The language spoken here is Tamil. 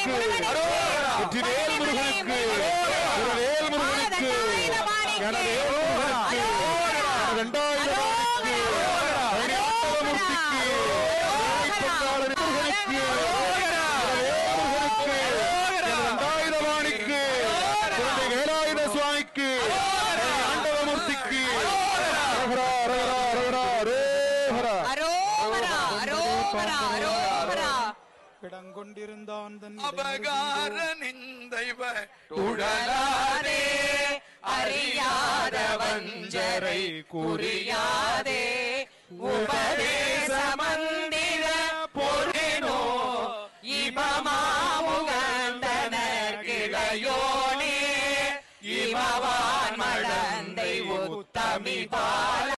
முருகனுக்கு வெற்றிவேல் முருகனுக்கு வெற்றிவேல் முருகனுக்கு கணவேல் முருகனுக்கு ரெண்டாயிரம் மூர்த்திக்கு கொண்டாளர் முருகனுக்கு முருகனுக்கு ரெண்டாயிரவாணிக்கு குழந்தை வேலாயுத சுவாமிக்கு ஆண்டவமூர்த்திக்கு அரகரா அரகரா அரகரா அரேஹரா அரோகரா அரோகரா அரோகரா இடங்கொண்டிருந்தான் தன் அபகார நிந்தைவ உடலாதே அறியாத வஞ்சரை குறியாதே உபதேச மந்திர பொருளோ இமமாமுகந்தன கிளையோனே இமவான் மடந்தை உத்தமி பால